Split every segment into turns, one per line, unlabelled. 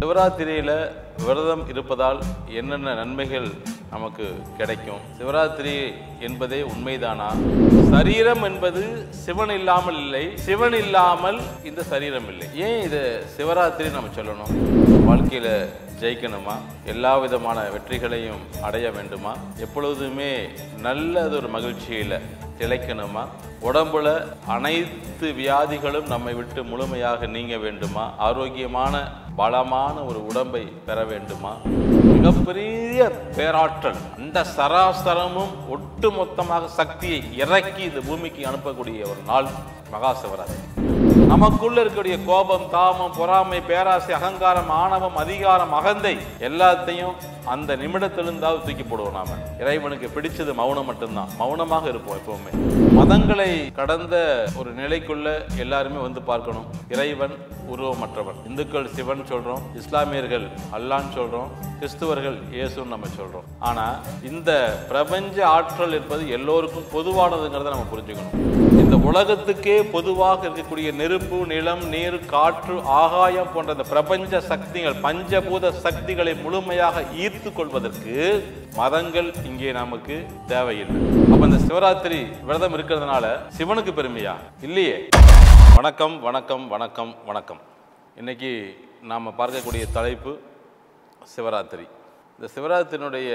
சிவராத்திரியில் விரதம் இருப்பதால் என்னென்ன நன்மைகள் நமக்கு கிடைக்கும் சிவராத்திரி என்பதே உண்மைதானா சரீரம் என்பது சிவன் இல்லாமல் இல்லை சிவன் இல்லாமல் இந்த சரீரம் இல்லை ஏன் இது சிவராத்திரி நம்ம சொல்லணும் வாழ்க்கையில் ஜெயிக்கணுமா எல்லா விதமான வெற்றிகளையும் அடைய வேண்டுமா எப்பொழுதுமே நல்லதொரு மகிழ்ச்சியில் திளைக்கணுமா உடம்புல அனைத்து வியாதிகளும் நம்மை விட்டு முழுமையாக நீங்க வேண்டுமா ஆரோக்கியமான பலமான ஒரு உடம்பை பெற வேண்டுமா மிகப்பெரிய பேராற்றல் அந்த சராசரமும் ஒட்டுமொத்தமாக சக்தியை இறக்கி இந்த பூமிக்கு அனுப்பக்கூடிய ஒரு நாள் மகா சிவராத்திரி நமக்குள்ள இருக்கக்கூடிய கோபம் தாமம் பொறாமை பேராசை அகங்காரம் ஆணவம் அதிகாரம் அகந்தை எல்லாத்தையும் அந்த நிமிடத்திலிருந்தாவது தூக்கி போடுவோம் நாம இறைவனுக்கு பிடிச்சது மௌனம் மட்டும்தான் மௌனமாக இருப்போம் எப்பவுமே மதங்களை கடந்த ஒரு நிலைக்குள்ள எல்லாருமே வந்து பார்க்கணும் இறைவன் உருவமற்றவன் இந்துக்கள் சிவன் சொல்றோம் இஸ்லாமியர்கள் அல்லான்னு சொல்றோம் கிறிஸ்துவர்கள் இயேசுன்னு நம்ம சொல்றோம் ஆனா இந்த பிரபஞ்ச ஆற்றல் என்பது எல்லோருக்கும் பொதுவானதுங்கிறத நம்ம புரிஞ்சுக்கணும் இந்த உலகத்துக்கே பொதுவாக இருக்கக்கூடிய நெருப்பு நிலம் நீர் காற்று ஆகாயம் போன்ற இந்த பிரபஞ்ச சக்திகள் பஞ்சபூத சக்திகளை முழுமையாக ஈர்த்து கொள்வதற்கு மதங்கள் இங்கே நமக்கு தேவையில்லை அப்ப இந்த சிவராத்திரி விரதம் இருக்கிறதுனால சிவனுக்கு பெருமையா இல்லையே வணக்கம் வணக்கம் வணக்கம் வணக்கம் இன்னைக்கு நாம் பார்க்கக்கூடிய தலைப்பு சிவராத்திரி இந்த சிவராத்திரியினுடைய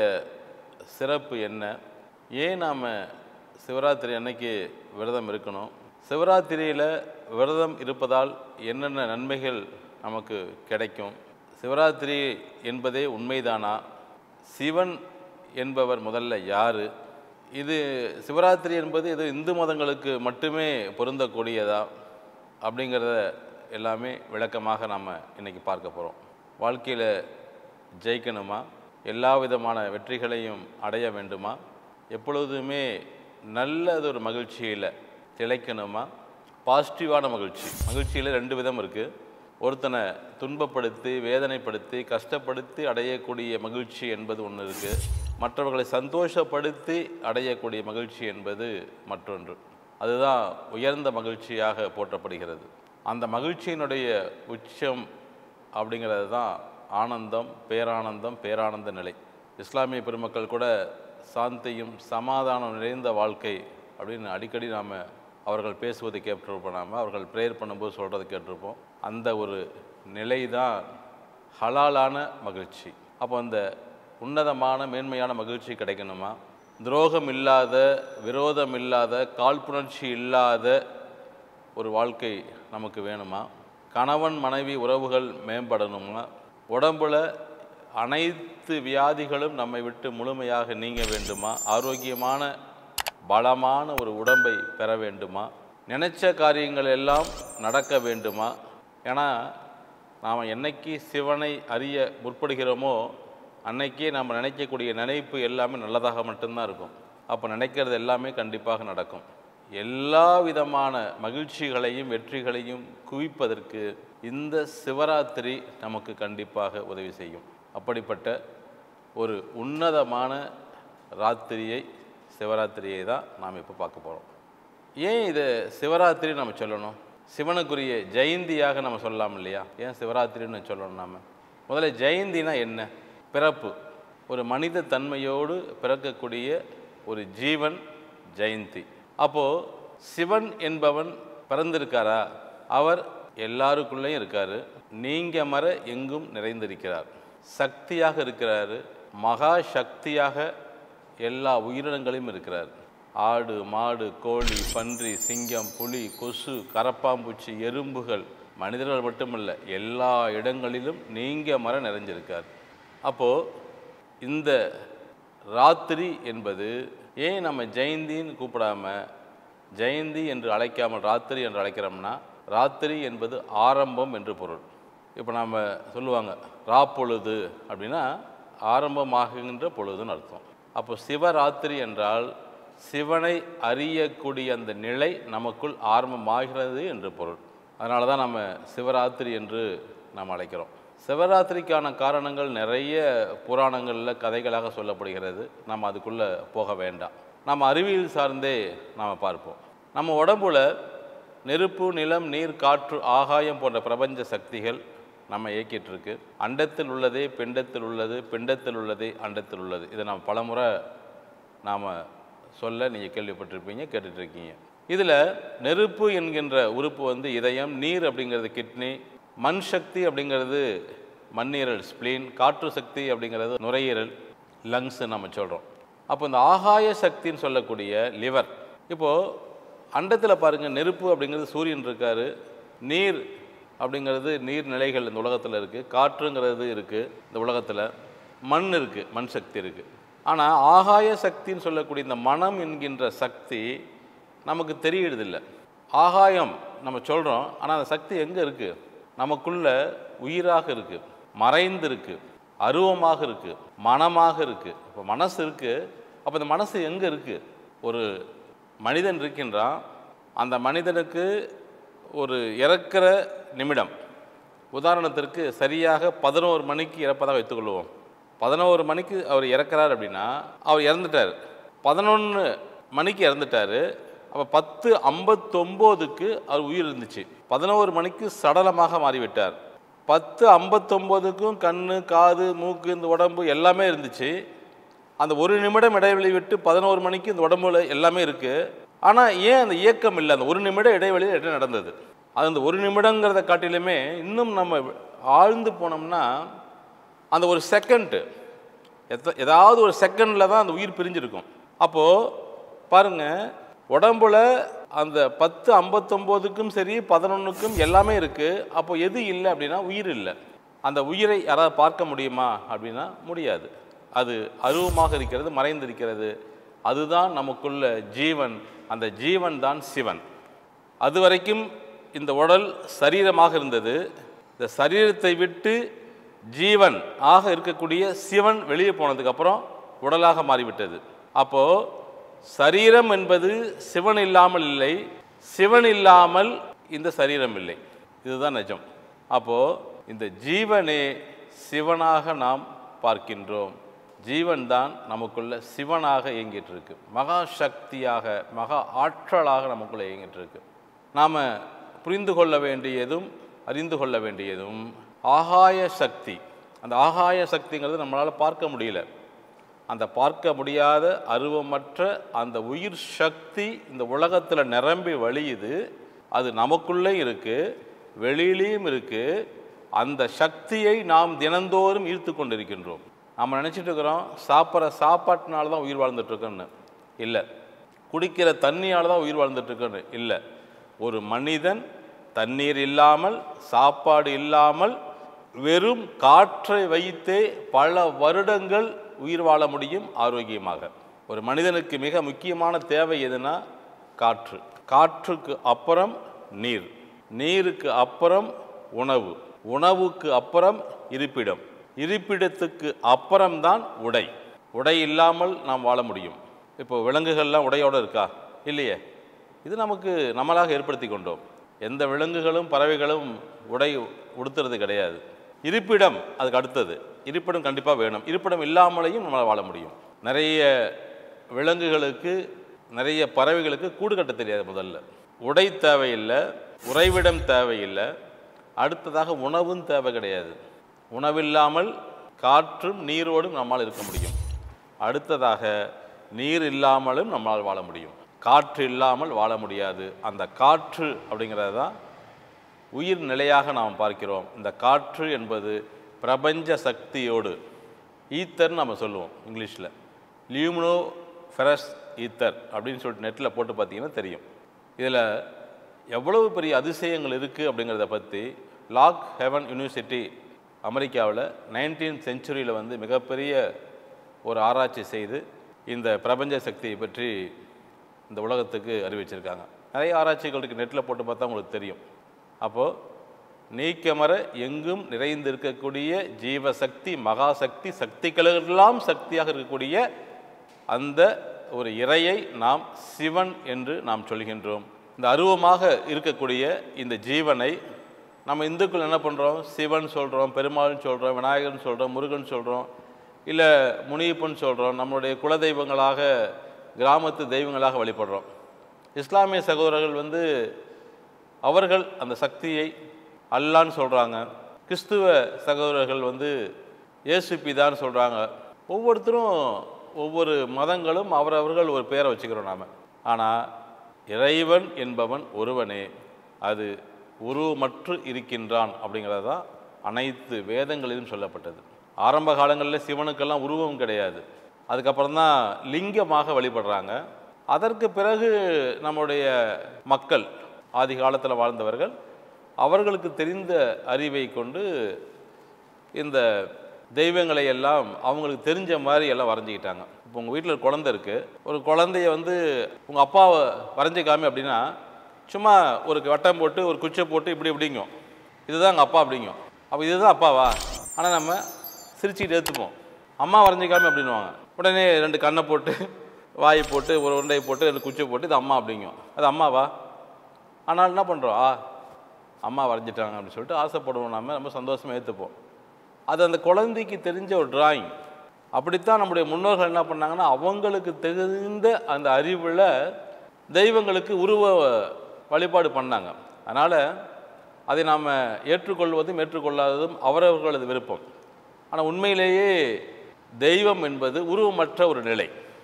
சிறப்பு என்ன ஏன் நாம் சிவராத்திரி அன்னைக்கு விரதம் இருக்கணும் சிவராத்திரியில் விரதம் இருப்பதால் என்னென்ன நன்மைகள் நமக்கு கிடைக்கும் சிவராத்திரி என்பதே உண்மைதானா சிவன் என்பவர் முதல்ல யார் இது சிவராத்திரி என்பது இது இந்து மதங்களுக்கு மட்டுமே பொருந்தக்கூடியதா அப்படிங்கிறத எல்லாமே விளக்கமாக நாம் இன்னைக்கு பார்க்க போகிறோம் வாழ்க்கையில் ஜெயிக்கணுமா எல்லா விதமான வெற்றிகளையும் அடைய வேண்டுமா எப்பொழுதுமே நல்லதொரு மகிழ்ச்சியில் திளைக்கணுமா பாசிட்டிவான மகிழ்ச்சி மகிழ்ச்சியில் ரெண்டு விதம் இருக்குது ஒருத்தனை துன்பப்படுத்தி வேதனைப்படுத்தி கஷ்டப்படுத்தி அடையக்கூடிய மகிழ்ச்சி என்பது ஒன்று இருக்குது மற்றவர்களை சந்தோஷப்படுத்தி அடையக்கூடிய மகிழ்ச்சி என்பது மற்றொன்று அதுதான் உயர்ந்த மகிழ்ச்சியாக போற்றப்படுகிறது அந்த மகிழ்ச்சியினுடைய உச்சம் அப்படிங்கிறது தான் ஆனந்தம் பேரானந்தம் பேரானந்த நிலை இஸ்லாமிய பெருமக்கள் கூட சாந்தியும் சமாதானம் நிறைந்த வாழ்க்கை அப்படின்னு அடிக்கடி நாம் அவர்கள் பேசுவதை கேட்டிருப்போம் நாம் அவர்கள் ப்ரேயர் பண்ணும்போது சொல்கிறத கேட்டிருப்போம் அந்த ஒரு நிலை தான் ஹலாலான மகிழ்ச்சி அப்போ அந்த உன்னதமான மேன்மையான மகிழ்ச்சி கிடைக்கணுமா துரோகம் இல்லாத விரோதம் இல்லாத காழ்ப்புணர்ச்சி இல்லாத ஒரு வாழ்க்கை நமக்கு வேணுமா கணவன் மனைவி உறவுகள் மேம்படணுமா உடம்புல அனைத்து வியாதிகளும் நம்மை விட்டு முழுமையாக நீங்க வேண்டுமா ஆரோக்கியமான பலமான ஒரு உடம்பை பெற வேண்டுமா நினைச்ச காரியங்கள் எல்லாம் நடக்க வேண்டுமா ஏன்னா நாம் என்னைக்கு சிவனை அறிய முற்படுகிறோமோ அன்னைக்கே நாம் நினைக்கக்கூடிய நினைப்பு எல்லாமே நல்லதாக மட்டும்தான் இருக்கும் அப்போ நினைக்கிறது எல்லாமே கண்டிப்பாக நடக்கும் எல்லா விதமான மகிழ்ச்சிகளையும் வெற்றிகளையும் குவிப்பதற்கு இந்த சிவராத்திரி நமக்கு கண்டிப்பாக உதவி செய்யும் அப்படிப்பட்ட ஒரு உன்னதமான ராத்திரியை சிவராத்திரியை தான் நாம் இப்போ பார்க்க போகிறோம் ஏன் இது சிவராத்திரி நம்ம சொல்லணும் சிவனுக்குரிய ஜெயந்தியாக நம்ம சொல்லலாம் இல்லையா ஏன் சிவராத்திரின்னு சொல்லணும் நாம் முதல்ல ஜெயந்தினா என்ன பிறப்பு ஒரு மனித தன்மையோடு பிறக்கக்கூடிய ஒரு ஜீவன் ஜெயந்தி அப்போது சிவன் என்பவன் பிறந்திருக்காரா அவர் எல்லாருக்குள்ளேயும் இருக்காரு நீங்க மர எங்கும் நிறைந்திருக்கிறார் சக்தியாக இருக்கிறாரு மகா சக்தியாக எல்லா உயிரினங்களையும் இருக்கிறார் ஆடு மாடு கோழி பன்றி சிங்கம் புலி கொசு கரப்பாம்பூச்சி எறும்புகள் மனிதர்கள் மட்டுமல்ல எல்லா இடங்களிலும் நீங்க மர நிறைஞ்சிருக்கார் அப்போது இந்த ராத்திரி என்பது ஏன் நம்ம ஜெயந்தின்னு கூப்பிடாம ஜெயந்தி என்று அழைக்காமல் ராத்திரி என்று அழைக்கிறோம்னா ராத்திரி என்பது ஆரம்பம் என்று பொருள் இப்போ நாம் சொல்லுவாங்க ராப்பொழுது அப்படின்னா ஆரம்பமாகுகின்ற பொழுதுன்னு அர்த்தம் அப்போ சிவராத்திரி என்றால் சிவனை அறியக்கூடிய அந்த நிலை நமக்குள் ஆரம்பமாகிறது என்று பொருள் அதனால தான் நம்ம சிவராத்திரி என்று நாம் அழைக்கிறோம் சிவராத்திரிக்கான காரணங்கள் நிறைய புராணங்களில் கதைகளாக சொல்லப்படுகிறது நம்ம அதுக்குள்ளே போக வேண்டாம் நம்ம அறிவியல் சார்ந்தே நாம் பார்ப்போம் நம்ம உடம்புல நெருப்பு நிலம் நீர் காற்று ஆகாயம் போன்ற பிரபஞ்ச சக்திகள் நம்ம இயக்கிட்டு இருக்கு அண்டத்தில் உள்ளதே பிண்டத்தில் உள்ளது பிண்டத்தில் உள்ளதே அண்டத்தில் உள்ளது இதை நாம் பலமுறை நாம் சொல்ல நீங்கள் கேள்விப்பட்டிருப்பீங்க கேட்டுட்டு இருக்கீங்க இதில் நெருப்பு என்கின்ற உறுப்பு வந்து இதயம் நீர் அப்படிங்கிறது கிட்னி மண் சக்தி அப்படிங்கிறது மண்ணீரல் ஸ்ப்ளீன் காற்று சக்தி அப்படிங்கிறது நுரையீரல் லங்ஸ் நம்ம சொல்கிறோம் அப்போ இந்த ஆகாய சக்தின்னு சொல்லக்கூடிய லிவர் இப்போது அண்டத்தில் பாருங்கள் நெருப்பு அப்படிங்கிறது சூரியன் இருக்காரு நீர் அப்படிங்கிறது நீர்நிலைகள் இந்த உலகத்தில் இருக்குது காற்றுங்கிறது இருக்குது இந்த உலகத்தில் மண் இருக்குது மண் சக்தி இருக்குது ஆனால் ஆகாய சக்தின்னு சொல்லக்கூடிய இந்த மனம் என்கின்ற சக்தி நமக்கு தெரியறதில்ல ஆகாயம் நம்ம சொல்கிறோம் ஆனால் அந்த சக்தி எங்கே இருக்குது நமக்குள்ள உயிராக இருக்குது மறைந்து இருக்குது அருவமாக இருக்குது மனமாக இருக்குது இப்போ மனசு இருக்குது அப்போ இந்த மனசு எங்கே இருக்குது ஒரு மனிதன் இருக்கின்றான் அந்த மனிதனுக்கு ஒரு இறக்கிற நிமிடம் உதாரணத்திற்கு சரியாக பதினோரு மணிக்கு இறப்பதாக வைத்துக்கொள்வோம் பதினோரு மணிக்கு அவர் இறக்குறார் அப்படின்னா அவர் இறந்துட்டார் பதினொன்று மணிக்கு இறந்துட்டார் அப்போ பத்து ஐம்பத்தொம்போதுக்கு அவர் உயிர் இருந்துச்சு பதினோரு மணிக்கு சடலமாக மாறிவிட்டார் பத்து ஐம்பத்தொம்போதுக்கும் கண் காது மூக்கு இந்த உடம்பு எல்லாமே இருந்துச்சு அந்த ஒரு நிமிடம் இடைவெளி விட்டு பதினோரு மணிக்கு இந்த உடம்புல எல்லாமே இருக்குது ஆனால் ஏன் அந்த இயக்கம் இல்லை அந்த ஒரு நிமிடம் இடைவெளியில் என்ன நடந்தது அது அந்த ஒரு நிமிடங்கிறத காட்டிலுமே இன்னும் நம்ம ஆழ்ந்து போனோம்னா அந்த ஒரு செகண்டு எத்த ஏதாவது ஒரு செகண்டில் தான் அந்த உயிர் பிரிஞ்சிருக்கும் அப்போது பாருங்கள் உடம்புல அந்த பத்து ஐம்பத்தொம்போதுக்கும் சரி பதினொன்றுக்கும் எல்லாமே இருக்குது அப்போ எது இல்லை அப்படின்னா உயிர் இல்லை அந்த உயிரை யாராவது பார்க்க முடியுமா அப்படின்னா முடியாது அது அருவமாக இருக்கிறது மறைந்திருக்கிறது அதுதான் நமக்குள்ள ஜீவன் அந்த ஜீவன் தான் சிவன் அது வரைக்கும் இந்த உடல் சரீரமாக இருந்தது இந்த சரீரத்தை விட்டு ஜீவன் ஆக இருக்கக்கூடிய சிவன் வெளியே போனதுக்கப்புறம் உடலாக மாறிவிட்டது அப்போது சரீரம் என்பது சிவன் இல்லாமல் இல்லை சிவன் இல்லாமல் இந்த சரீரம் இல்லை இதுதான் நிஜம் அப்போது இந்த ஜீவனே சிவனாக நாம் பார்க்கின்றோம் ஜீவன் தான் நமக்குள்ள சிவனாக இயங்கிட்டு இருக்கு மகா சக்தியாக மகா ஆற்றலாக நமக்குள்ள இயங்கிட்டு இருக்கு நாம் புரிந்து கொள்ள வேண்டியதும் அறிந்து கொள்ள வேண்டியதும் ஆகாய சக்தி அந்த ஆகாய சக்திங்கிறது நம்மளால் பார்க்க முடியல அந்த பார்க்க முடியாத அருவமற்ற அந்த உயிர் சக்தி இந்த உலகத்தில் நிரம்பி வழியுது அது நமக்குள்ளே இருக்குது வெளியிலையும் இருக்குது அந்த சக்தியை நாம் தினந்தோறும் ஈர்த்து கொண்டிருக்கின்றோம் நம்ம நினச்சிட்டு இருக்கிறோம் சாப்பிட்ற சாப்பாட்டினால தான் உயிர் வாழ்ந்துட்டு இருக்கோன்னு இல்லை குடிக்கிற தண்ணியால் தான் உயிர் வாழ்ந்துட்டு இருக்கோன்னு இல்லை ஒரு மனிதன் தண்ணீர் இல்லாமல் சாப்பாடு இல்லாமல் வெறும் காற்றை வைத்தே பல வருடங்கள் உயிர் வாழ முடியும் ஆரோக்கியமாக ஒரு மனிதனுக்கு மிக முக்கியமான தேவை எதுனா காற்று காற்றுக்கு அப்புறம் நீர் நீருக்கு அப்புறம் உணவு உணவுக்கு அப்புறம் இருப்பிடம் இருப்பிடத்துக்கு அப்புறம்தான் உடை உடை இல்லாமல் நாம் வாழ முடியும் இப்போ விலங்குகள்லாம் உடையோடு இருக்கா இல்லையே இது நமக்கு நம்மளாக ஏற்படுத்தி கொண்டோம் எந்த விலங்குகளும் பறவைகளும் உடை உடுத்துறது கிடையாது இருப்பிடம் அதுக்கு அடுத்தது இருப்பிடம் கண்டிப்பாக வேணும் இருப்பிடம் இல்லாமலேயும் நம்மளால் வாழ முடியும் நிறைய விலங்குகளுக்கு நிறைய பறவைகளுக்கு கூடு கட்ட தெரியாது முதல்ல உடை தேவையில்லை உறைவிடம் தேவையில்லை அடுத்ததாக உணவும் தேவை கிடையாது உணவில்லாமல் காற்றும் நீரோடும் நம்மால் இருக்க முடியும் அடுத்ததாக நீர் இல்லாமலும் நம்மால் வாழ முடியும் காற்று இல்லாமல் வாழ முடியாது அந்த காற்று அப்படிங்கிறது தான் உயிர் நிலையாக நாம் பார்க்கிறோம் இந்த காற்று என்பது பிரபஞ்ச சக்தியோடு ஈத்தர்னு நம்ம சொல்லுவோம் இங்கிலீஷில் லியூமினோ ஃபெரஸ் ஈத்தர் அப்படின்னு சொல்லிட்டு நெட்டில் போட்டு பார்த்தீங்கன்னா தெரியும் இதில் எவ்வளவு பெரிய அதிசயங்கள் இருக்குது அப்படிங்கிறத பற்றி லாக் ஹெவன் யூனிவர்சிட்டி அமெரிக்காவில் நைன்டீன் செஞ்சுரியில் வந்து மிகப்பெரிய ஒரு ஆராய்ச்சி செய்து இந்த பிரபஞ்ச சக்தியை பற்றி இந்த உலகத்துக்கு அறிவிச்சிருக்காங்க நிறைய ஆராய்ச்சிகள் இருக்குது நெட்டில் போட்டு பார்த்தா உங்களுக்கு தெரியும் அப்போது நீக்கமர எங்கும் நிறைந்திருக்கக்கூடிய ஜீவசக்தி மகாசக்தி சக்திகளெல்லாம் சக்தியாக இருக்கக்கூடிய அந்த ஒரு இறையை நாம் சிவன் என்று நாம் சொல்கின்றோம் இந்த அருவமாக இருக்கக்கூடிய இந்த ஜீவனை நம்ம இந்துக்கள் என்ன பண்ணுறோம் சிவன் சொல்கிறோம் பெருமாள்னு சொல்கிறோம் விநாயகர்னு சொல்கிறோம் முருகன் சொல்கிறோம் இல்லை முனியப்பன் சொல்கிறோம் நம்மளுடைய குலதெய்வங்களாக கிராமத்து தெய்வங்களாக வழிபடுறோம் இஸ்லாமிய சகோதரர்கள் வந்து அவர்கள் அந்த சக்தியை அல்லான்னு சொல்கிறாங்க கிறிஸ்துவ சகோதரர்கள் வந்து இயேசு பிதான்னு சொல்கிறாங்க ஒவ்வொருத்தரும் ஒவ்வொரு மதங்களும் அவரவர்கள் ஒரு பேரை வச்சுக்கிறோம் நாம் ஆனால் இறைவன் என்பவன் ஒருவனே அது உருவமற்று இருக்கின்றான் அப்படிங்கிறது தான் அனைத்து வேதங்களிலும் சொல்லப்பட்டது ஆரம்ப காலங்களில் சிவனுக்கெல்லாம் உருவம் கிடையாது அதுக்கப்புறம் தான் லிங்கமாக வழிபடுறாங்க அதற்கு பிறகு நம்முடைய மக்கள் ஆதி காலத்தில் வாழ்ந்தவர்கள் அவர்களுக்கு தெரிந்த அறிவை கொண்டு இந்த தெய்வங்களை எல்லாம் அவங்களுக்கு தெரிஞ்ச மாதிரி எல்லாம் வரைஞ்சிக்கிட்டாங்க இப்போ உங்கள் வீட்டில் ஒரு குழந்தை இருக்குது ஒரு குழந்தைய வந்து உங்கள் அப்பாவை வரைஞ்சிக்காமி அப்படின்னா சும்மா ஒரு வட்டம் போட்டு ஒரு குச்சை போட்டு இப்படி இப்படிங்கும் இதுதான் எங்கள் அப்பா அப்படிங்கும் அப்போ இதுதான் அப்பாவா ஆனால் நம்ம சிரிச்சுக்கிட்டு ஏற்றுப்போம் அம்மா வரைஞ்சிக்காமி அப்படின்னுவாங்க உடனே ரெண்டு கண்ணை போட்டு வாயை போட்டு ஒரு உருண்டையை போட்டு ரெண்டு குச்சை போட்டு இது அம்மா அப்படிங்கும் அது அம்மாவா ஆனால் என்ன பண்ணுறோம் ஆ அம்மா வரைஞ்சிட்டாங்க அப்படின்னு சொல்லிட்டு ஆசைப்படுவோம் நாம ரொம்ப சந்தோஷமாக ஏற்றுப்போம் அது அந்த குழந்தைக்கு தெரிஞ்ச ஒரு டிராயிங் அப்படித்தான் நம்முடைய முன்னோர்கள் என்ன பண்ணாங்கன்னா அவங்களுக்கு தெரிந்த அந்த அறிவில் தெய்வங்களுக்கு உருவ வழிபாடு பண்ணாங்க அதனால் அதை நாம் ஏற்றுக்கொள்வதும் ஏற்றுக்கொள்ளாததும் அவரவர்களது விருப்பம் ஆனால் உண்மையிலேயே தெய்வம் என்பது உருவமற்ற ஒரு நிலை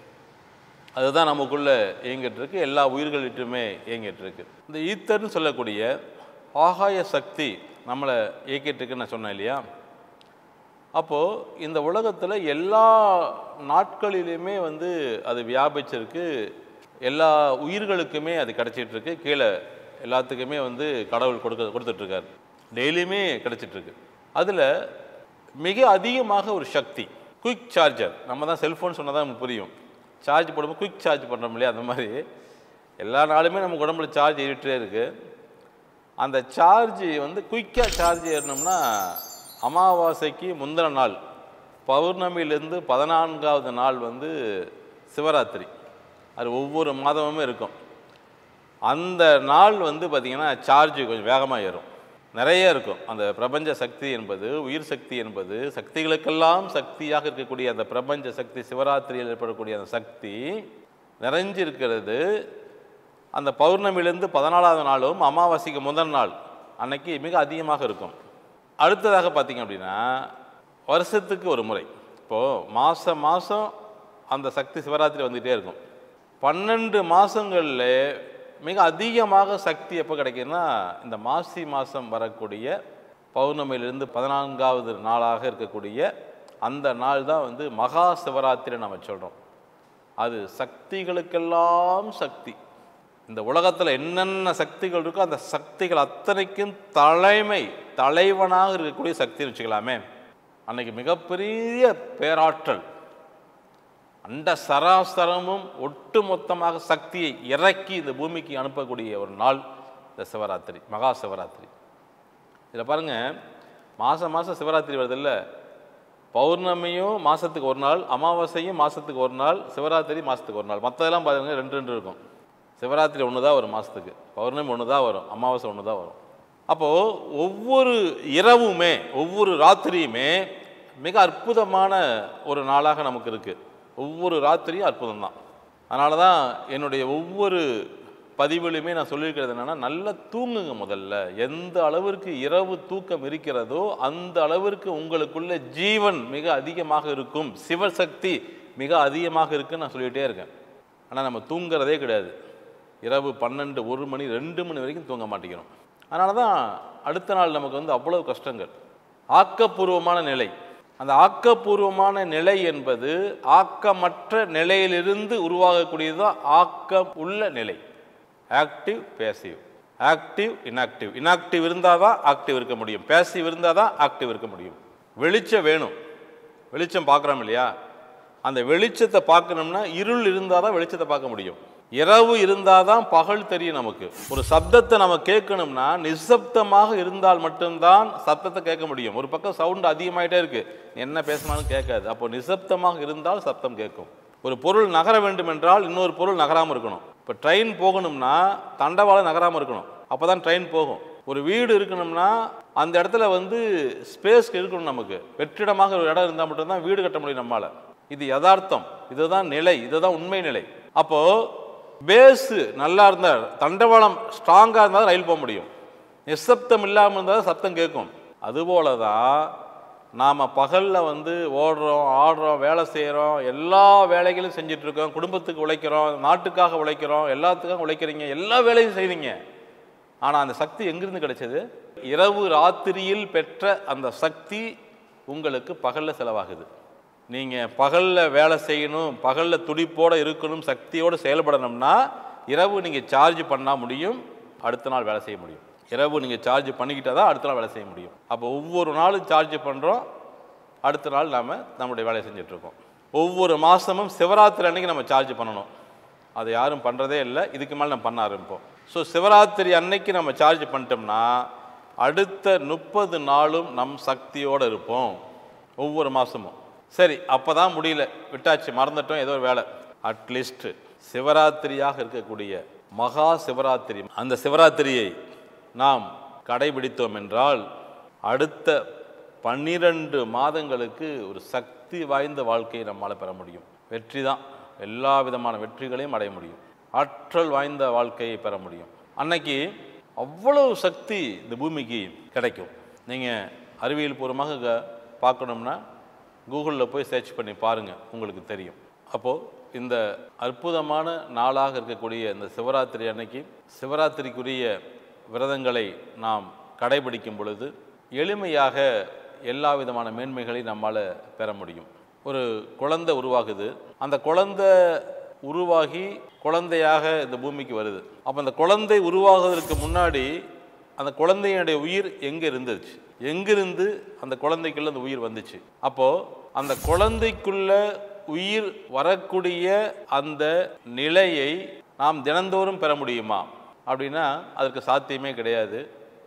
அதுதான் நமக்குள்ள இயங்கிட்டு இருக்கு எல்லா உயிர்களிட்டுமே இயங்கிட்டு இருக்கு இந்த ஈத்தர்னு சொல்லக்கூடிய ஆகாய சக்தி நம்மளை இயக்கிட்டு இருக்குன்னு நான் சொன்னேன் இல்லையா அப்போது இந்த உலகத்தில் எல்லா நாட்களிலுமே வந்து அது வியாபிச்சிருக்கு எல்லா உயிர்களுக்குமே அது கிடைச்சிட்டு இருக்கு கீழே எல்லாத்துக்குமே வந்து கடவுள் கொடுக்க கொடுத்துட்ருக்காரு டெய்லியுமே கிடைச்சிட்ருக்கு அதில் மிக அதிகமாக ஒரு சக்தி குயிக் சார்ஜர் நம்ம தான் செல்ஃபோன் சொன்னால் தான் நமக்கு புரியும் சார்ஜ் போடும்போது குயிக் சார்ஜ் பண்ணுறோம் இல்லையா அந்த மாதிரி எல்லா நாளுமே நம்ம உடம்புல சார்ஜ் ஏறிட்டே இருக்குது அந்த சார்ஜ் வந்து குயிக்காக சார்ஜ் ஏறினோம்னா அமாவாசைக்கு முந்தின நாள் பௌர்ணமியிலேருந்து பதினான்காவது நாள் வந்து சிவராத்திரி அது ஒவ்வொரு மாதமுமே இருக்கும் அந்த நாள் வந்து பார்த்திங்கன்னா சார்ஜ் கொஞ்சம் வேகமாக ஏறும் நிறைய இருக்கும் அந்த பிரபஞ்ச சக்தி என்பது உயிர் சக்தி என்பது சக்திகளுக்கெல்லாம் சக்தியாக இருக்கக்கூடிய அந்த பிரபஞ்ச சக்தி சிவராத்திரியில் ஏற்படக்கூடிய அந்த சக்தி நிறைஞ்சிருக்கிறது அந்த பௌர்ணமியிலேருந்து பதினாலாவது நாளும் அமாவாசைக்கு முதல் நாள் அன்னைக்கு மிக அதிகமாக இருக்கும் அடுத்ததாக பார்த்தீங்க அப்படின்னா வருஷத்துக்கு ஒரு முறை இப்போது மாதம் மாதம் அந்த சக்தி சிவராத்திரி வந்துகிட்டே இருக்கும் பன்னெண்டு மாதங்களில் மிக அதிகமாக சக்தி எப்போ கிடைக்குதுன்னா இந்த மாசி மாதம் வரக்கூடிய பௌர்ணமியிலிருந்து பதினான்காவது நாளாக இருக்கக்கூடிய அந்த நாள் தான் வந்து மகா சிவராத்திரி நம்ம சொல்கிறோம் அது சக்திகளுக்கெல்லாம் சக்தி இந்த உலகத்தில் என்னென்ன சக்திகள் இருக்கோ அந்த சக்திகள் அத்தனைக்கும் தலைமை தலைவனாக இருக்கக்கூடிய சக்தின்னு வச்சுக்கலாமே அன்னைக்கு மிகப்பெரிய பேராற்றல் அண்ட சராசரமும் ஒட்டுமொத்தமாக சக்தியை இறக்கி இந்த பூமிக்கு அனுப்பக்கூடிய ஒரு நாள் இந்த சிவராத்திரி மகா சிவராத்திரி இதில் பாருங்கள் மாதம் மாதம் சிவராத்திரி வருதில்ல பௌர்ணமியும் மாதத்துக்கு ஒரு நாள் அமாவாசையும் மாதத்துக்கு ஒரு நாள் சிவராத்திரி மாதத்துக்கு ஒரு நாள் மற்றதெல்லாம் பாருங்க ரெண்டு ரெண்டு இருக்கும் சிவராத்திரி ஒன்று தான் வரும் மாதத்துக்கு பௌர்ணமி ஒன்று தான் வரும் அமாவாசை ஒன்று தான் வரும் அப்போது ஒவ்வொரு இரவுமே ஒவ்வொரு ராத்திரியுமே மிக அற்புதமான ஒரு நாளாக நமக்கு இருக்குது ஒவ்வொரு ராத்திரியும் அற்புதம் தான் அதனால தான் என்னுடைய ஒவ்வொரு பதிவிலுமே நான் சொல்லியிருக்கிறது என்னென்னா நல்லா தூங்குங்க முதல்ல எந்த அளவிற்கு இரவு தூக்கம் இருக்கிறதோ அந்த அளவிற்கு உங்களுக்குள்ள ஜீவன் மிக அதிகமாக இருக்கும் சிவசக்தி மிக அதிகமாக இருக்குன்னு நான் சொல்லிகிட்டே இருக்கேன் ஆனால் நம்ம தூங்குறதே கிடையாது இரவு பன்னெண்டு ஒரு மணி ரெண்டு மணி வரைக்கும் தூங்க மாட்டேங்கிறோம் அதனால தான் அடுத்த நாள் நமக்கு வந்து அவ்வளவு கஷ்டங்கள் ஆக்கப்பூர்வமான நிலை அந்த ஆக்கப்பூர்வமான நிலை என்பது ஆக்கமற்ற நிலையிலிருந்து உருவாகக்கூடியது தான் ஆக்கம் உள்ள நிலை active passive active inactive inactive இருந்தால் தான் ஆக்டிவ் இருக்க முடியும் பேசிவ் இருந்தால் தான் ஆக்டிவ் இருக்க முடியும் வெளிச்சம் வேணும் வெளிச்சம் பார்க்குறோம் இல்லையா அந்த வெளிச்சத்தை பார்க்கணும்னா இருள் இருந்தால் தான் வெளிச்சத்தை பார்க்க முடியும் இரவு இருந்தால் தான் பகல் தெரியும் நமக்கு ஒரு சப்தத்தை நம்ம கேட்கணும்னா நிசப்தமாக இருந்தால் மட்டும்தான் சத்தத்தை கேட்க முடியும் ஒரு பக்கம் சவுண்ட் அதிகமாயிட்டே இருக்கு என்ன பேசினாலும் கேட்காது அப்போ நிசப்தமாக இருந்தால் சத்தம் கேட்கும் ஒரு பொருள் நகர வேண்டும் என்றால் இன்னொரு பொருள் நகராமல் இருக்கணும் இப்போ ட்ரெயின் போகணும்னா தண்டவாளம் நகராமல் இருக்கணும் அப்போ தான் ட்ரெயின் போகும் ஒரு வீடு இருக்கணும்னா அந்த இடத்துல வந்து ஸ்பேஸ் இருக்கணும் நமக்கு வெற்றிடமாக ஒரு இடம் இருந்தால் மட்டும்தான் வீடு கட்ட முடியும் நம்மளால் இது யதார்த்தம் இதுதான் நிலை இதுதான் உண்மை நிலை அப்போது பேஸு நல்லா இருந்தால் தண்டவாளம் ஸ்ட்ராங்காக இருந்தால் ரயில் போக முடியும் நிசப்தம் இல்லாமல் இருந்தால் சத்தம் கேட்கும் அதுபோல தான் நாம் பகலில் வந்து ஓடுறோம் ஆடுறோம் வேலை செய்கிறோம் எல்லா வேலைகளும் செஞ்சுட்டு இருக்கோம் குடும்பத்துக்கு உழைக்கிறோம் நாட்டுக்காக உழைக்கிறோம் எல்லாத்துக்காக உழைக்கிறீங்க எல்லா வேலையும் செய்றீங்க ஆனால் அந்த சக்தி எங்கிருந்து கிடைச்சது இரவு ராத்திரியில் பெற்ற அந்த சக்தி உங்களுக்கு பகலில் செலவாகுது நீங்கள் பகலில் வேலை செய்யணும் பகலில் துடிப்போடு இருக்கணும் சக்தியோடு செயல்படணும்னா இரவு நீங்கள் சார்ஜ் பண்ணால் முடியும் அடுத்த நாள் வேலை செய்ய முடியும் இரவு நீங்கள் சார்ஜ் பண்ணிக்கிட்டா தான் அடுத்த நாள் வேலை செய்ய முடியும் அப்போ ஒவ்வொரு நாளும் சார்ஜ் பண்ணுறோம் அடுத்த நாள் நாம் நம்முடைய வேலையை செஞ்சிட்ருக்கோம் ஒவ்வொரு மாதமும் சிவராத்திரி அன்னைக்கு நம்ம சார்ஜ் பண்ணணும் அதை யாரும் பண்ணுறதே இல்லை இதுக்கு மேலே நம்ம பண்ண ஆரம்பிப்போம் ஸோ சிவராத்திரி அன்னைக்கு நம்ம சார்ஜ் பண்ணிட்டோம்னா அடுத்த முப்பது நாளும் நம் சக்தியோடு இருப்போம் ஒவ்வொரு மாதமும் சரி அப்போ தான் முடியல விட்டாச்சு மறந்துட்டோம் ஏதோ ஒரு வேலை அட்லீஸ்ட் சிவராத்திரியாக இருக்கக்கூடிய மகா சிவராத்திரி அந்த சிவராத்திரியை நாம் கடைபிடித்தோம் என்றால் அடுத்த பன்னிரண்டு மாதங்களுக்கு ஒரு சக்தி வாய்ந்த வாழ்க்கையை நம்மால் பெற முடியும் வெற்றி தான் எல்லா விதமான வெற்றிகளையும் அடைய முடியும் ஆற்றல் வாய்ந்த வாழ்க்கையை பெற முடியும் அன்னைக்கு அவ்வளவு சக்தி இந்த பூமிக்கு கிடைக்கும் நீங்கள் அறிவியல் பூர்வமாக க- பார்க்கணும்னா கூகுளில் போய் சர்ச் பண்ணி பாருங்கள் உங்களுக்கு தெரியும் அப்போது இந்த அற்புதமான நாளாக இருக்கக்கூடிய இந்த சிவராத்திரி அன்னைக்கு சிவராத்திரிக்குரிய விரதங்களை நாம் கடைபிடிக்கும் பொழுது எளிமையாக எல்லா விதமான மேன்மைகளை நம்மால் பெற முடியும் ஒரு குழந்தை உருவாகுது அந்த குழந்தை உருவாகி குழந்தையாக இந்த பூமிக்கு வருது அப்போ அந்த குழந்தை உருவாகுவதற்கு முன்னாடி அந்த குழந்தையினுடைய உயிர் எங்கே இருந்துச்சு எங்கிருந்து அந்த குழந்தைக்குள்ள அந்த உயிர் வந்துச்சு அப்போ அந்த குழந்தைக்குள்ள உயிர் வரக்கூடிய அந்த நிலையை நாம் தினந்தோறும் பெற முடியுமா அப்படின்னா அதற்கு சாத்தியமே கிடையாது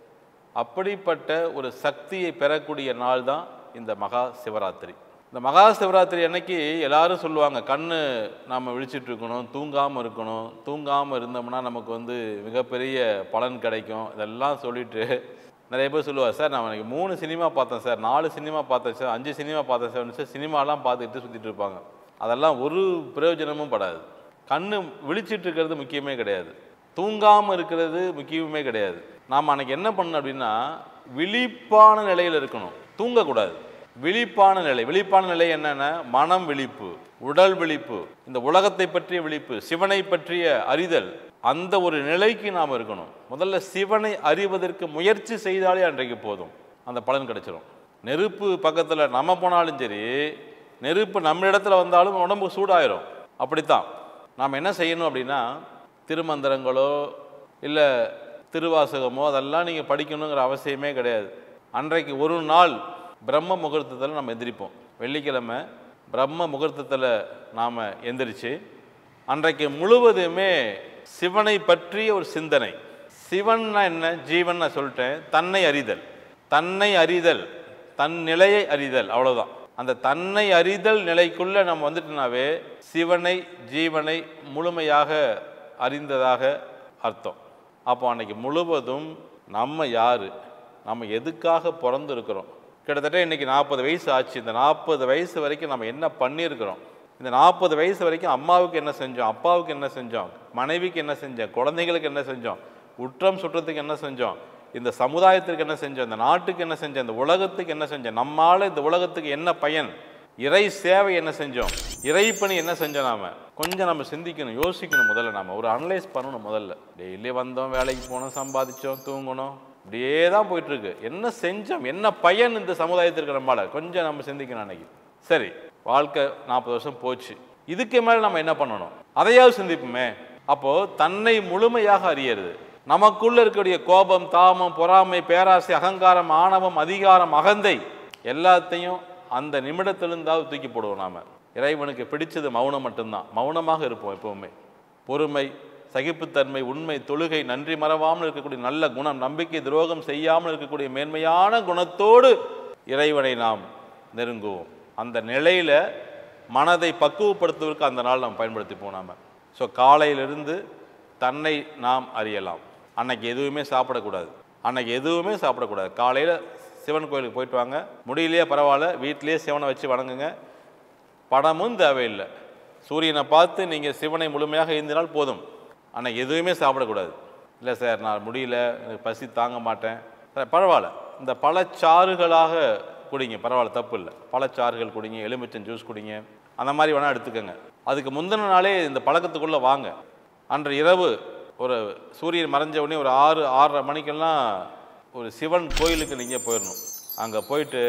அப்படிப்பட்ட ஒரு சக்தியை பெறக்கூடிய நாள் தான் இந்த மகா சிவராத்திரி இந்த மகா சிவராத்திரி அன்னைக்கு எல்லாரும் சொல்லுவாங்க கண்ணு நாம் விழிச்சிட்டு இருக்கணும் தூங்காமல் இருக்கணும் தூங்காமல் இருந்தோம்னா நமக்கு வந்து மிகப்பெரிய பலன் கிடைக்கும் இதெல்லாம் சொல்லிட்டு நிறைய பேர் சொல்லுவார் சார் நான் எனக்கு மூணு சினிமா பார்த்தேன் சார் நாலு சினிமா பார்த்தேன் சார் அஞ்சு சினிமா பார்த்தேன் சார் சார் சினிமாலாம் பார்த்துக்கிட்டு சுற்றிட்டு இருப்பாங்க அதெல்லாம் ஒரு பிரயோஜனமும் படாது கண்ணு விழிச்சிட்டு இருக்கிறது முக்கியமே கிடையாது தூங்காமல் இருக்கிறது முக்கியமே கிடையாது நாம் அன்னைக்கு என்ன பண்ணணும் அப்படின்னா விழிப்பான நிலையில் இருக்கணும் தூங்கக்கூடாது விழிப்பான நிலை விழிப்பான நிலை என்னென்ன மனம் விழிப்பு உடல் விழிப்பு இந்த உலகத்தை பற்றிய விழிப்பு சிவனை பற்றிய அறிதல் அந்த ஒரு நிலைக்கு நாம் இருக்கணும் முதல்ல சிவனை அறிவதற்கு முயற்சி செய்தாலே அன்றைக்கு போதும் அந்த பலன் கிடைச்சிரும் நெருப்பு பக்கத்தில் நம்ம போனாலும் சரி நெருப்பு நம்ம இடத்துல வந்தாலும் உடம்பு சூடாயிரும் அப்படித்தான் நாம் என்ன செய்யணும் அப்படின்னா திருமந்திரங்களோ இல்லை திருவாசகமோ அதெல்லாம் நீங்கள் படிக்கணுங்கிற அவசியமே கிடையாது அன்றைக்கு ஒரு நாள் பிரம்ம முகூர்த்தத்தில் நம்ம எந்திரிப்போம் வெள்ளிக்கிழமை பிரம்ம முகூர்த்தத்தில் நாம் எந்திரிச்சு அன்றைக்கு முழுவதுமே சிவனை பற்றிய ஒரு சிந்தனை சிவன்னா என்ன ஜீவன் நான் சொல்லிட்டேன் தன்னை அறிதல் தன்னை அறிதல் தன் நிலையை அறிதல் அவ்வளவுதான் அந்த தன்னை அறிதல் நிலைக்குள்ள நம்ம வந்துட்டோம்னாவே சிவனை ஜீவனை முழுமையாக அறிந்ததாக அர்த்தம் அப்போ அன்னைக்கு முழுவதும் நம்ம யாரு நம்ம எதுக்காக பிறந்திருக்கிறோம் கிட்டத்தட்ட இன்னைக்கு நாற்பது வயசு ஆச்சு இந்த நாற்பது வயசு வரைக்கும் நம்ம என்ன பண்ணியிருக்கிறோம் இந்த நாற்பது வயசு வரைக்கும் அம்மாவுக்கு என்ன செஞ்சோம் அப்பாவுக்கு என்ன செஞ்சோம் மனைவிக்கு என்ன செஞ்சோம் குழந்தைங்களுக்கு என்ன செஞ்சோம் உற்றம் சுற்றத்துக்கு என்ன செஞ்சோம் இந்த சமுதாயத்திற்கு என்ன செஞ்சோம் இந்த நாட்டுக்கு என்ன செஞ்சோம் இந்த உலகத்துக்கு என்ன செஞ்சோம் நம்மால இந்த உலகத்துக்கு என்ன பயன் இறை சேவை என்ன செஞ்சோம் இறைப்பணி என்ன செஞ்சோம் நாம கொஞ்சம் நம்ம சிந்திக்கணும் யோசிக்கணும் முதல்ல நாம ஒரு அனலைஸ் பண்ணணும் முதல்ல டெய்லி வந்தோம் வேலைக்கு போனோம் சம்பாதிச்சோம் தூங்கணும் இப்படியே தான் போயிட்டு இருக்கு என்ன செஞ்சோம் என்ன பயன் இந்த சமுதாயத்திற்கு நம்மளால கொஞ்சம் நம்ம சிந்திக்கணும் அன்னைக்கு சரி வாழ்க்கை நாற்பது வருஷம் போச்சு இதுக்கு மேல நம்ம என்ன பண்ணணும் அதையாவது சிந்திப்போமே அப்போ தன்னை முழுமையாக அறியறது நமக்குள்ள இருக்கக்கூடிய கோபம் தாமம் பொறாமை பேராசை அகங்காரம் ஆணவம் அதிகாரம் அகந்தை எல்லாத்தையும் அந்த நிமிடத்திலிருந்தாவது தூக்கி போடுவோம் நாம இறைவனுக்கு பிடிச்சது மௌனம் மட்டும்தான் மௌனமாக இருப்போம் எப்பவுமே பொறுமை சகிப்புத்தன்மை உண்மை தொழுகை நன்றி மறவாமல் இருக்கக்கூடிய நல்ல குணம் நம்பிக்கை துரோகம் செய்யாமல் இருக்கக்கூடிய மேன்மையான குணத்தோடு இறைவனை நாம் நெருங்குவோம் அந்த நிலையில மனதை பக்குவப்படுத்துவதற்கு அந்த நாள் நாம் பயன்படுத்திப்போம் நாம ஸோ காலையிலிருந்து தன்னை நாம் அறியலாம் அன்னைக்கு எதுவுமே சாப்பிடக்கூடாது அன்னைக்கு எதுவுமே சாப்பிடக்கூடாது காலையில் சிவன் கோயிலுக்கு போயிட்டு வாங்க முடியலையே பரவாயில்ல வீட்டிலேயே சிவனை வச்சு வணங்குங்க படமும் தேவையில்லை சூரியனை பார்த்து நீங்கள் சிவனை முழுமையாக இருந்தினால் போதும் ஆனால் எதுவுமே சாப்பிடக்கூடாது இல்லை சார் நான் முடியல எனக்கு பசி தாங்க மாட்டேன் சார் பரவாயில்ல இந்த பழச்சாறுகளாக குடிங்க பரவாயில்ல தப்பு இல்லை பழச்சாறுகள் குடிங்க எலுமிச்சம் ஜூஸ் குடிங்க அந்த மாதிரி வேணால் எடுத்துக்கோங்க அதுக்கு முந்தின நாளே இந்த பழக்கத்துக்குள்ளே வாங்க அன்று இரவு ஒரு சூரியன் மறைஞ்ச உடனே ஒரு ஆறு ஆறரை மணிக்கெல்லாம் ஒரு சிவன் கோயிலுக்கு நீங்கள் போயிடணும் அங்கே போயிட்டு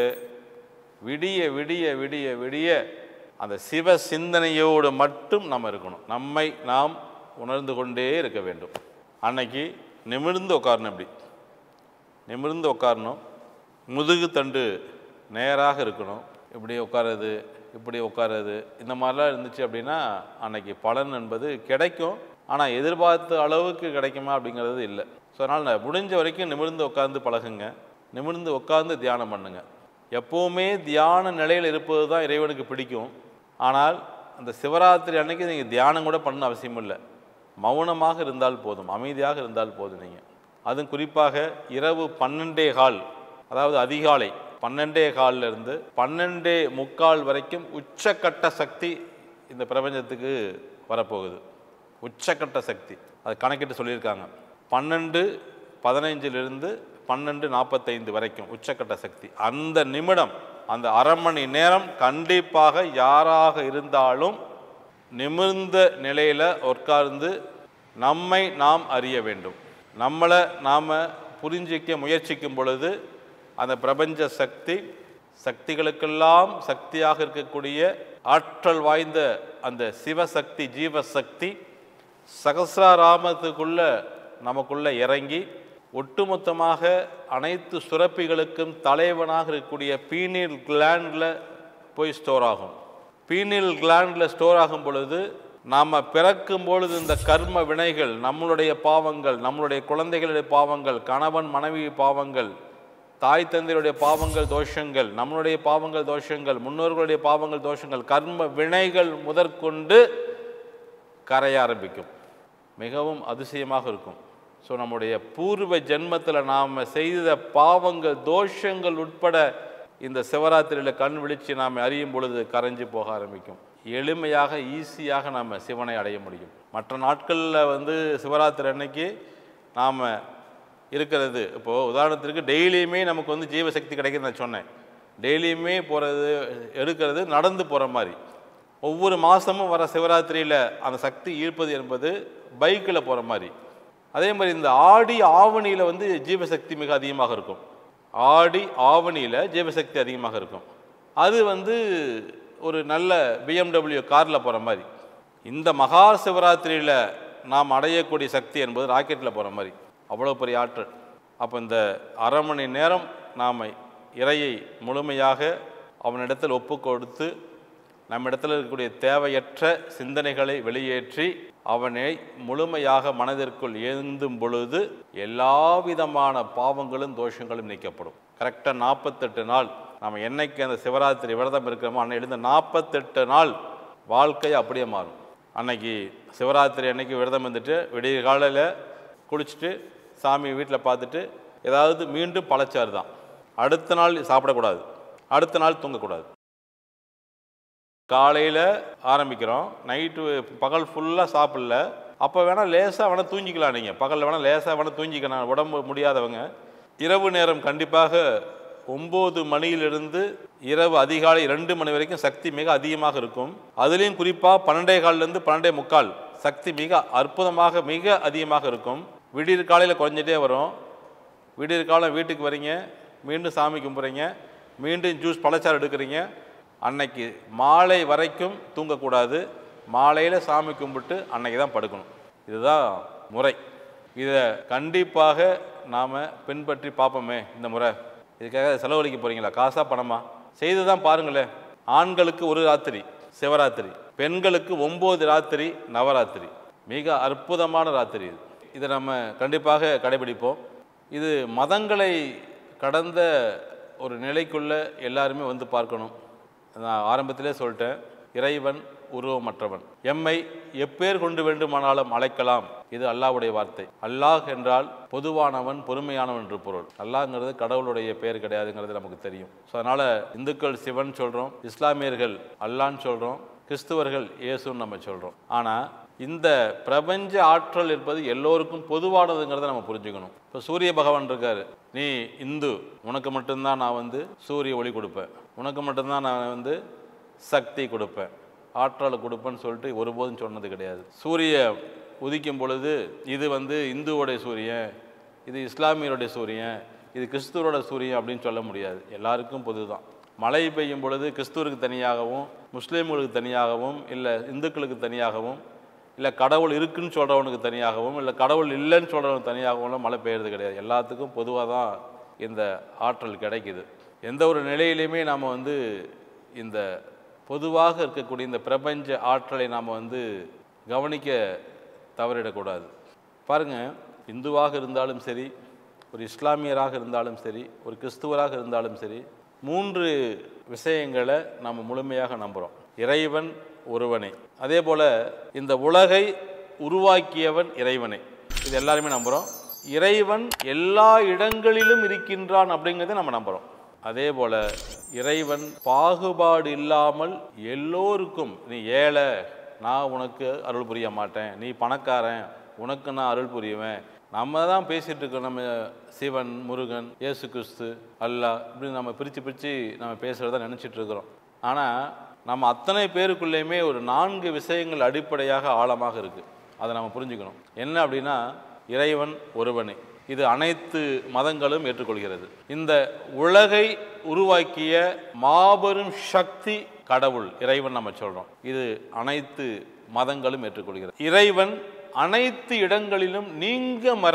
விடிய விடிய விடிய விடிய அந்த சிவ சிந்தனையோடு மட்டும் நம்ம இருக்கணும் நம்மை நாம் உணர்ந்து கொண்டே இருக்க வேண்டும் அன்னைக்கு நிமிர்ந்து உட்காரணும் இப்படி நிமிர்ந்து உட்காரணும் முதுகு தண்டு நேராக இருக்கணும் இப்படி உட்காருறது இப்படி உட்காருறது இந்த மாதிரிலாம் இருந்துச்சு அப்படின்னா அன்னைக்கு பலன் என்பது கிடைக்கும் ஆனால் எதிர்பார்த்த அளவுக்கு கிடைக்குமா அப்படிங்கிறது இல்லை ஸோ அதனால் நான் முடிஞ்ச வரைக்கும் நிமிர்ந்து உட்கார்ந்து பழகுங்க நிமிர்ந்து உட்கார்ந்து தியானம் பண்ணுங்க எப்போவுமே தியான நிலையில் இருப்பது தான் இறைவனுக்கு பிடிக்கும் ஆனால் அந்த சிவராத்திரி அன்னைக்கு நீங்கள் தியானம் கூட பண்ண அவசியம் இல்லை மௌனமாக இருந்தால் போதும் அமைதியாக இருந்தால் போதும் நீங்கள் அதுவும் குறிப்பாக இரவு பன்னெண்டே கால் அதாவது அதிகாலை பன்னெண்டே கால்ல இருந்து பன்னெண்டே முக்கால் வரைக்கும் உச்சக்கட்ட சக்தி இந்த பிரபஞ்சத்துக்கு வரப்போகுது உச்சக்கட்ட சக்தி அது கணக்கிட்டு சொல்லியிருக்காங்க பன்னெண்டு பதினைஞ்சிலிருந்து பன்னெண்டு நாற்பத்தைந்து வரைக்கும் உச்சக்கட்ட சக்தி அந்த நிமிடம் அந்த அரை மணி நேரம் கண்டிப்பாக யாராக இருந்தாலும் நிமிர்ந்த நிலையில் உட்கார்ந்து நம்மை நாம் அறிய வேண்டும் நம்மளை நாம் புரிஞ்சிக்க முயற்சிக்கும் பொழுது அந்த பிரபஞ்ச சக்தி சக்திகளுக்கெல்லாம் சக்தியாக இருக்கக்கூடிய ஆற்றல் வாய்ந்த அந்த சிவசக்தி ஜீவசக்தி சகசிராராமத்துக்குள்ள நமக்குள்ள இறங்கி ஒட்டுமொத்தமாக அனைத்து சுரப்பிகளுக்கும் தலைவனாக இருக்கக்கூடிய பீனில் கிளாண்டில் போய் ஸ்டோர் ஆகும் பீனில் கிளாண்டில் ஸ்டோர் ஆகும் பொழுது நாம் பிறக்கும் பொழுது இந்த கர்ம வினைகள் நம்மளுடைய பாவங்கள் நம்மளுடைய குழந்தைகளுடைய பாவங்கள் கணவன் மனைவி பாவங்கள் தாய் தந்தையுடைய பாவங்கள் தோஷங்கள் நம்மளுடைய பாவங்கள் தோஷங்கள் முன்னோர்களுடைய பாவங்கள் தோஷங்கள் கர்ம வினைகள் முதற்கொண்டு கரைய ஆரம்பிக்கும் மிகவும் அதிசயமாக இருக்கும் ஸோ நம்முடைய பூர்வ ஜென்மத்தில் நாம் செய்த பாவங்கள் தோஷங்கள் உட்பட இந்த சிவராத்திரியில் கண் விழிச்சு நாம் அறியும் பொழுது கரைஞ்சு போக ஆரம்பிக்கும் எளிமையாக ஈஸியாக நாம் சிவனை அடைய முடியும் மற்ற நாட்களில் வந்து சிவராத்திரி அன்னைக்கு நாம் இருக்கிறது இப்போது உதாரணத்திற்கு டெய்லியுமே நமக்கு வந்து ஜீவசக்தி கிடைக்குதுன்னு நான் சொன்னேன் டெய்லியுமே போகிறது எடுக்கிறது நடந்து போகிற மாதிரி ஒவ்வொரு மாதமும் வர சிவராத்திரியில் அந்த சக்தி ஈர்ப்பது என்பது பைக்கில் போகிற மாதிரி அதே மாதிரி இந்த ஆடி ஆவணியில் வந்து ஜீவசக்தி மிக அதிகமாக இருக்கும் ஆடி ஆவணியில் ஜீவசக்தி அதிகமாக இருக்கும் அது வந்து ஒரு நல்ல பிஎம்டபிள்யூ காரில் போகிற மாதிரி இந்த மகா சிவராத்திரியில் நாம் அடையக்கூடிய சக்தி என்பது ராக்கெட்டில் போகிற மாதிரி அவ்வளோ பெரிய ஆற்றல் அப்போ இந்த அரை மணி நேரம் நாம் இறையை முழுமையாக அவனிடத்தில் ஒப்பு கொடுத்து நம்மிடத்தில் இருக்கக்கூடிய தேவையற்ற சிந்தனைகளை வெளியேற்றி அவனை முழுமையாக மனதிற்குள் ஏந்தும் பொழுது எல்லா விதமான பாவங்களும் தோஷங்களும் நீக்கப்படும் கரெக்டாக நாற்பத்தெட்டு நாள் நம்ம என்னைக்கு அந்த சிவராத்திரி விரதம் இருக்கிறோமோ அன்னையிலிருந்து நாற்பத்தெட்டு நாள் வாழ்க்கை அப்படியே மாறும் அன்னைக்கு சிவராத்திரி அன்னைக்கு விரதம் இருந்துட்டு விடிய காலையில் குளிச்சுட்டு சாமி வீட்டில் பார்த்துட்டு ஏதாவது மீண்டும் பழச்சாறு தான் அடுத்த நாள் சாப்பிடக்கூடாது அடுத்த நாள் தூங்கக்கூடாது காலையில் ஆரம்பிக்கிறோம் நைட்டு பகல் ஃபுல்லாக சாப்பிடல அப்போ வேணால் லேசாக வேணால் தூங்கிக்கலாம் நீங்கள் பகலில் வேணால் லேசாக வேணால் தூங்கிக்கலாம் உடம்பு முடியாதவங்க இரவு நேரம் கண்டிப்பாக ஒம்பது மணியிலிருந்து இரவு அதிகாலை ரெண்டு மணி வரைக்கும் சக்தி மிக அதிகமாக இருக்கும் அதுலேயும் குறிப்பாக பன்னெண்டே கால்லேருந்து பன்னெண்டே முக்கால் சக்தி மிக அற்புதமாக மிக அதிகமாக இருக்கும் விடியற் காலையில் குறைஞ்சிட்டே வரும் விடியற் காலம் வீட்டுக்கு வரீங்க மீண்டும் சாமி கும்பிட்றீங்க மீண்டும் ஜூஸ் பழச்சாறு எடுக்கிறீங்க அன்னைக்கு மாலை வரைக்கும் தூங்கக்கூடாது மாலையில் சாமி கும்பிட்டு அன்னைக்கு தான் படுக்கணும் இதுதான் முறை இதை கண்டிப்பாக நாம் பின்பற்றி பார்ப்போமே இந்த முறை இதுக்காக செலவழிக்க போகிறீங்களா காசா பணமா செய்து தான் பாருங்களேன் ஆண்களுக்கு ஒரு ராத்திரி சிவராத்திரி பெண்களுக்கு ஒம்பது ராத்திரி நவராத்திரி மிக அற்புதமான ராத்திரி இது இதை நம்ம கண்டிப்பாக கடைபிடிப்போம் இது மதங்களை கடந்த ஒரு நிலைக்குள்ள எல்லாருமே வந்து பார்க்கணும் நான் ஆரம்பத்திலே சொல்லிட்டேன் இறைவன் உருவமற்றவன் எம்மை எப்பேர் கொண்டு வேண்டுமானாலும் அழைக்கலாம் இது அல்லாஹ்வுடைய வார்த்தை அல்லாஹ் என்றால் பொதுவானவன் பொறுமையானவன் என்று பொருள் அல்லாஹ்ங்கிறது கடவுளுடைய பேர் கிடையாதுங்கிறது நமக்கு தெரியும் ஸோ அதனால் இந்துக்கள் சிவன் சொல்கிறோம் இஸ்லாமியர்கள் அல்லான்னு சொல்கிறோம் கிறிஸ்துவர்கள் இயேசுன்னு நம்ம சொல்கிறோம் ஆனால் இந்த பிரபஞ்ச ஆற்றல் இருப்பது எல்லோருக்கும் பொதுவானதுங்கிறத நம்ம புரிஞ்சுக்கணும் இப்போ சூரிய பகவான் இருக்காரு நீ இந்து உனக்கு மட்டும்தான் நான் வந்து சூரிய ஒளி கொடுப்பேன் உனக்கு மட்டும்தான் நான் வந்து சக்தி கொடுப்பேன் ஆற்றலை கொடுப்பேன்னு சொல்லிட்டு ஒருபோதும் சொன்னது கிடையாது சூரிய உதிக்கும் பொழுது இது வந்து இந்துவோடைய சூரியன் இது இஸ்லாமியருடைய சூரியன் இது கிறிஸ்துவரோட சூரியன் அப்படின்னு சொல்ல முடியாது எல்லாருக்கும் பொதுதான் மழை பெய்யும் பொழுது கிறிஸ்துவருக்கு தனியாகவும் முஸ்லீம்களுக்கு தனியாகவும் இல்லை இந்துக்களுக்கு தனியாகவும் இல்லை கடவுள் இருக்குன்னு சொல்கிறவனுக்கு தனியாகவும் இல்லை கடவுள் இல்லைன்னு சொல்கிறவனுக்கு தனியாகவும் மழை பெய்யறது கிடையாது எல்லாத்துக்கும் பொதுவாக தான் இந்த ஆற்றல் கிடைக்குது எந்த ஒரு நிலையிலையுமே நாம் வந்து இந்த பொதுவாக இருக்கக்கூடிய இந்த பிரபஞ்ச ஆற்றலை நாம் வந்து கவனிக்க தவறிடக்கூடாது பாருங்க இந்துவாக இருந்தாலும் சரி ஒரு இஸ்லாமியராக இருந்தாலும் சரி ஒரு கிறிஸ்துவராக இருந்தாலும் சரி மூன்று விஷயங்களை நம்ம முழுமையாக நம்புகிறோம் இறைவன் ஒருவனே அதே போல் இந்த உலகை உருவாக்கியவன் இறைவனே இது எல்லாருமே நம்புகிறோம் இறைவன் எல்லா இடங்களிலும் இருக்கின்றான் அப்படிங்கிறத நம்ம நம்புகிறோம் அதே போல இறைவன் பாகுபாடு இல்லாமல் எல்லோருக்கும் நீ ஏழை நான் உனக்கு அருள் புரிய மாட்டேன் நீ பணக்காரன் உனக்கு நான் அருள் புரியுவேன் நம்ம தான் பேசிட்டு இருக்கோம் நம்ம சிவன் முருகன் இயேசு கிறிஸ்து அல்லாஹ் இப்படி நம்ம பிரித்து பிரித்து நம்ம பேசுகிறத நினச்சிட்டு இருக்கிறோம் ஆனால் நம்ம அத்தனை பேருக்குள்ளேயுமே ஒரு நான்கு விஷயங்கள் அடிப்படையாக ஆழமாக இருக்குது அதை நம்ம புரிஞ்சுக்கணும் என்ன அப்படின்னா இறைவன் ஒருவனே இது அனைத்து மதங்களும் ஏற்றுக்கொள்கிறது இந்த உலகை உருவாக்கிய மாபெரும் சக்தி கடவுள் இறைவன் நம்ம சொல்றோம் இது அனைத்து மதங்களும் ஏற்றுக்கொள்கிறது இறைவன் அனைத்து இடங்களிலும் நீங்க மர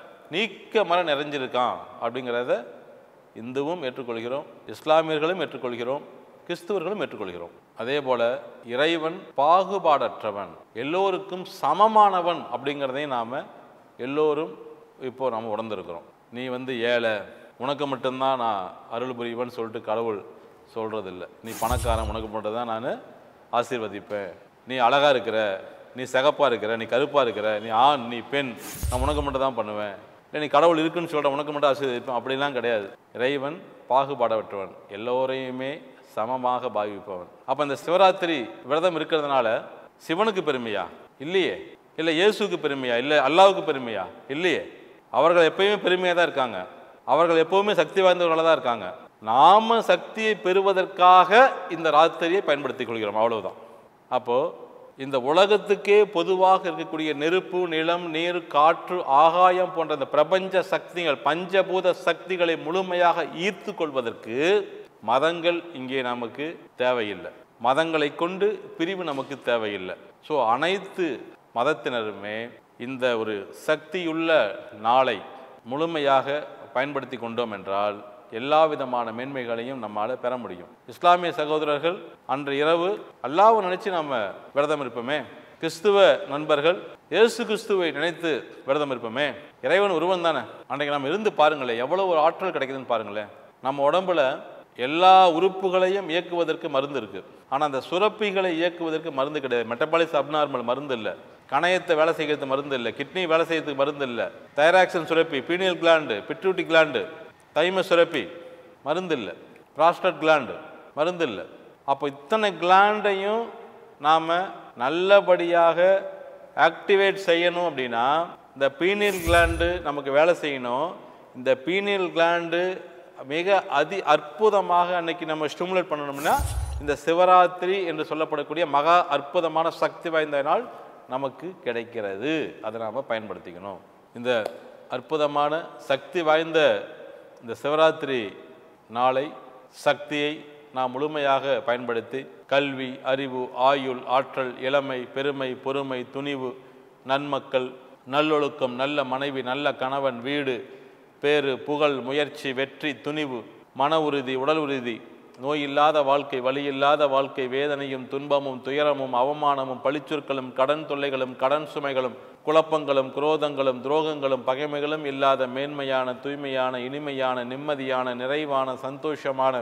நீக்க மர நிறைஞ்சிருக்கான் அப்படிங்கிறத இந்துவும் ஏற்றுக்கொள்கிறோம் இஸ்லாமியர்களும் ஏற்றுக்கொள்கிறோம் கிறிஸ்துவர்களும் ஏற்றுக்கொள்கிறோம் அதே போல இறைவன் பாகுபாடற்றவன் எல்லோருக்கும் சமமானவன் அப்படிங்கிறதையும் நாம எல்லோரும் இப்போ நம்ம உணர்ந்திருக்கிறோம் நீ வந்து ஏழை உனக்கு மட்டும்தான் நான் அருள் புரிவன் சொல்லிட்டு கடவுள் சொல்றதில்ல நீ பணக்காரன் உனக்கு மட்டும் தான் நான் ஆசீர்வதிப்பேன் நீ அழகா இருக்கிற நீ சிகப்பா இருக்கிற நீ கருப்பா இருக்கிற நீ ஆண் நீ பெண் நான் உனக்கு மட்டும் தான் பண்ணுவேன் இல்லை நீ கடவுள் இருக்குன்னு சொல்ற உனக்கு மட்டும் ஆசீர்வதிப்பேன் அப்படிலாம் கிடையாது இறைவன் பாகுபாடற்றவன் எல்லோரையுமே சமமாக பாவிப்பவன் அப்ப இந்த சிவராத்திரி விரதம் இருக்கிறதுனால சிவனுக்கு பெருமையா இல்லையே இல்லை இயேசுக்கு பெருமையா இல்லை அல்லாவுக்கு பெருமையா இல்லையே அவர்கள் எப்பயுமே பெருமையாக தான் இருக்காங்க அவர்கள் எப்பவுமே சக்தி வாய்ந்தவர்களாக தான் இருக்காங்க நாம சக்தியை பெறுவதற்காக இந்த ராத்திரியை பயன்படுத்திக் கொள்கிறோம் அவ்வளவுதான் அப்போ இந்த உலகத்துக்கே பொதுவாக இருக்கக்கூடிய நெருப்பு நிலம் நீர் காற்று ஆகாயம் போன்ற இந்த பிரபஞ்ச சக்திகள் பஞ்சபூத சக்திகளை முழுமையாக ஈர்த்து கொள்வதற்கு மதங்கள் இங்கே நமக்கு தேவையில்லை மதங்களை கொண்டு பிரிவு நமக்கு தேவையில்லை ஸோ அனைத்து மதத்தினருமே இந்த ஒரு சக்தியுள்ள நாளை முழுமையாக பயன்படுத்தி கொண்டோம் என்றால் எல்லா விதமான மேன்மைகளையும் நம்மால பெற முடியும் இஸ்லாமிய சகோதரர்கள் அன்று இரவு அல்லாவை நினைச்சு நாம விரதம் இருப்போமே கிறிஸ்துவ நண்பர்கள் இயேசு கிறிஸ்துவை நினைத்து விரதம் இருப்போமே இறைவன் உருவம் தானே அன்றைக்கு நம்ம இருந்து பாருங்களேன் எவ்வளவு ஒரு ஆற்றல் கிடைக்குதுன்னு பாருங்களேன் நம்ம உடம்புல எல்லா உறுப்புகளையும் இயக்குவதற்கு மருந்து இருக்கு ஆனா அந்த சுரப்பிகளை இயக்குவதற்கு மருந்து கிடையாது மெட்டபாலிஸ் அப்நார்மல் மருந்து இல்லை கணையத்தை வேலை செய்யறது மருந்து இல்லை கிட்னி வேலை செய்யறதுக்கு மருந்து இல்லை தைராக்சன் சுரப்பி பீனியல் கிளாண்டு பிட்ரூட்டி கிளாண்டு தைம சுரப்பி மருந்து இல்லை ப்ராஸ்டட் கிளாண்டு மருந்து இல்லை அப்போ இத்தனை கிளாண்டையும் நாம் நல்லபடியாக ஆக்டிவேட் செய்யணும் அப்படின்னா இந்த பீனியல் கிளாண்டு நமக்கு வேலை செய்யணும் இந்த பீனியல் கிளாண்டு மிக அதி அற்புதமாக அன்னைக்கு நம்ம ஸ்டிமுலேட் பண்ணணும்னா இந்த சிவராத்திரி என்று சொல்லப்படக்கூடிய மகா அற்புதமான சக்தி வாய்ந்த நாள் நமக்கு கிடைக்கிறது அதை நாம் பயன்படுத்திக்கணும் இந்த அற்புதமான சக்தி வாய்ந்த இந்த சிவராத்திரி நாளை சக்தியை நாம் முழுமையாக பயன்படுத்தி கல்வி அறிவு ஆயுள் ஆற்றல் இளமை பெருமை பொறுமை துணிவு நன்மக்கள் நல்லொழுக்கம் நல்ல மனைவி நல்ல கணவன் வீடு பேறு புகழ் முயற்சி வெற்றி துணிவு மன உறுதி உடல் உறுதி நோய் இல்லாத வாழ்க்கை வலி இல்லாத வாழ்க்கை வேதனையும் துன்பமும் துயரமும் அவமானமும் பழிச்சொற்களும் கடன் தொல்லைகளும் கடன் சுமைகளும் குழப்பங்களும் குரோதங்களும் துரோகங்களும் பகைமைகளும் இல்லாத மேன்மையான தூய்மையான இனிமையான நிம்மதியான நிறைவான சந்தோஷமான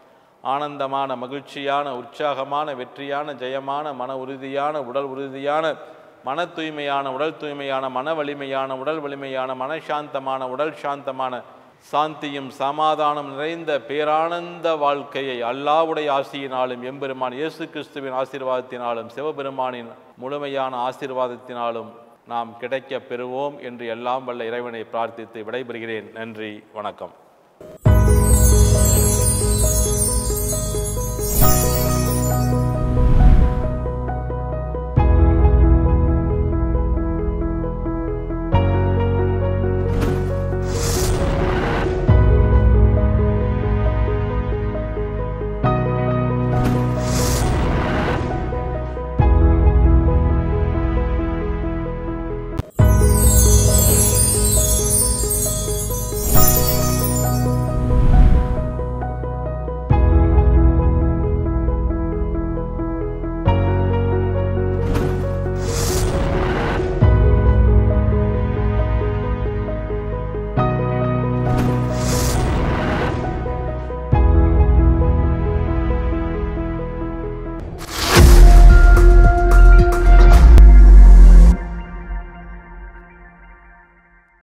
ஆனந்தமான மகிழ்ச்சியான உற்சாகமான வெற்றியான ஜெயமான மன உறுதியான உடல் உறுதியான மன தூய்மையான உடல் தூய்மையான மன வலிமையான உடல் வலிமையான மனசாந்தமான உடல் சாந்தமான சாந்தியும் சமாதானம் நிறைந்த பேரானந்த வாழ்க்கையை அல்லாவுடைய ஆசியினாலும் எம்பெருமான் இயேசு கிறிஸ்துவின் ஆசீர்வாதத்தினாலும் சிவபெருமானின் முழுமையான ஆசீர்வாதத்தினாலும் நாம் கிடைக்கப் பெறுவோம் என்று எல்லாம் வல்ல இறைவனை பிரார்த்தித்து விடைபெறுகிறேன் நன்றி வணக்கம்